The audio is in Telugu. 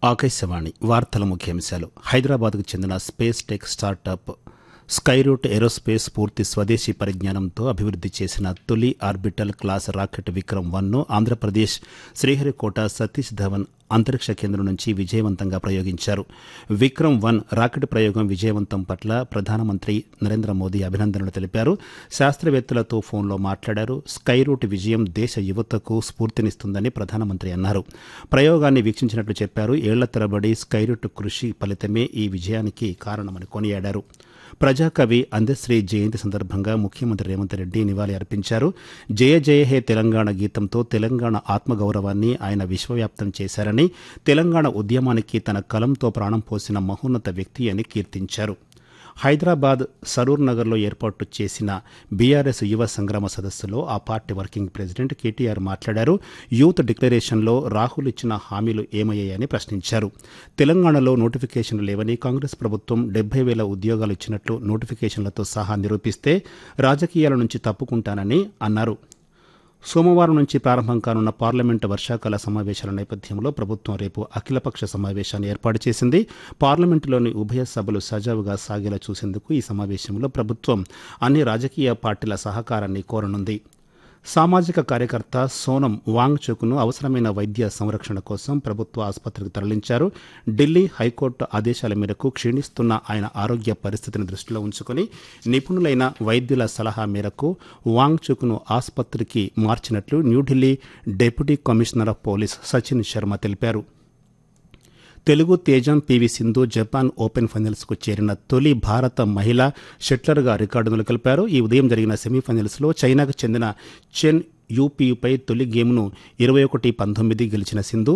ఆకాశవాణి వార్తల ముఖ్యాంశాలు హైదరాబాద్కు చెందిన space tech startup Skyroot Aerospace పూర్తి స్వదేశీ పరిజ్ఞానంతో అభివృద్ధి చేసిన తొలి ఆర్బిటల్ క్లాస్ రాకెట్ విక్రమ్ వన్ను ఆంధ్రప్రదేశ్ శ్రీహరికోట సతీష్ ధవన్ అంతరిక్ష కేంద్రం నుంచి విజయవంతంగా ప్రయోగించారు విక్రమ్ వన్ రాకెట్ ప్రయోగం విజయవంతం పట్ల ప్రధానమంత్రి నరేంద్ర మోదీ అభినందనలు తెలిపారు శాస్త్రవేత్తలతో ఫోన్లో మాట్లాడారు స్కైరూట్ విజయం దేశ యువతకు స్ఫూర్తినిస్తుందని ప్రధానమంత్రి అన్నారు ప్రయోగాన్ని వీక్షించినట్లు చెప్పారు ఏళ్ల తరబడి స్కైరూట్ కృషి ఫలితమే ఈ విజయానికి కారణమని కొనియాడారు ప్రజాకవి అందశ్రీ జయంతి సందర్భంగా ముఖ్యమంత్రి రేవంత్ రెడ్డి నివాళి అర్పించారు జయ జయ హే తెలంగాణ గీతంతో తెలంగాణ ఆత్మగౌరవాన్ని ఆయన విశ్వవ్యాప్తం చేశారని తెలంగాణ ఉద్యమానికి తన కలంతో ప్రాణం పోసిన మహోన్నత వ్యక్తి అని కీర్తించారు హైదరాబాద్ సరూర్ నగర్లో ఏర్పాటు చేసిన బీఆర్ఎస్ యువ సంగ్రామ సదస్సులో ఆ పార్టీ వర్కింగ్ ప్రెసిడెంట్ కేటీఆర్ మాట్లాడారు యూత్ డిక్లరేషన్లో రాహుల్ ఇచ్చిన హామీలు ఏమయ్యాయని ప్రశ్నించారు తెలంగాణలో నోటిఫికేషన్లు లేవని కాంగ్రెస్ ప్రభుత్వం డెబ్బై వేల ఉద్యోగాలు ఇచ్చినట్లు నోటిఫికేషన్లతో సహా నిరూపిస్తే రాజకీయాల నుంచి తప్పుకుంటానని అన్నారు సోమవారం నుంచి ప్రారంభం కానున్న పార్లమెంటు వర్షాకాల సమావేశాల నేపథ్యంలో ప్రభుత్వం రేపు అఖిలపక్ష సమావేశాన్ని ఏర్పాటు చేసింది పార్లమెంటులోని ఉభయ సభలు సజావుగా సాగేలా చూసేందుకు ఈ సమావేశంలో ప్రభుత్వం అన్ని రాజకీయ పార్టీల సహకారాన్ని కోరనుంది సామాజిక కార్యకర్త సోనం వాంగ్చుక్ను అవసరమైన వైద్య సంరక్షణ కోసం ప్రభుత్వ ఆసుపత్రికి తరలించారు ఢిల్లీ హైకోర్టు ఆదేశాల మేరకు క్షీణిస్తున్న ఆయన ఆరోగ్య పరిస్థితిని దృష్టిలో ఉంచుకుని నిపుణులైన వైద్యుల సలహా మేరకు వాంగ్చుక్ను ఆసుపత్రికి మార్చినట్లు New Delhi deputy commissioner of police Sachin Sharma తెలిపారు తెలుగు తేజం పివి సింధు జపాన్ ఓపెన్ ఫైనల్స్కు చేరిన తొలి భారత మహిళా షట్లర్గా రికార్డును కలిపారు ఈ ఉదయం జరిగిన సెమీఫైనల్స్లో చైనాకు చెందిన చెన్ యూపీపై తొలి గేమ్ను ఇరవై ఒకటి పంతొమ్మిది గెలిచిన సింధు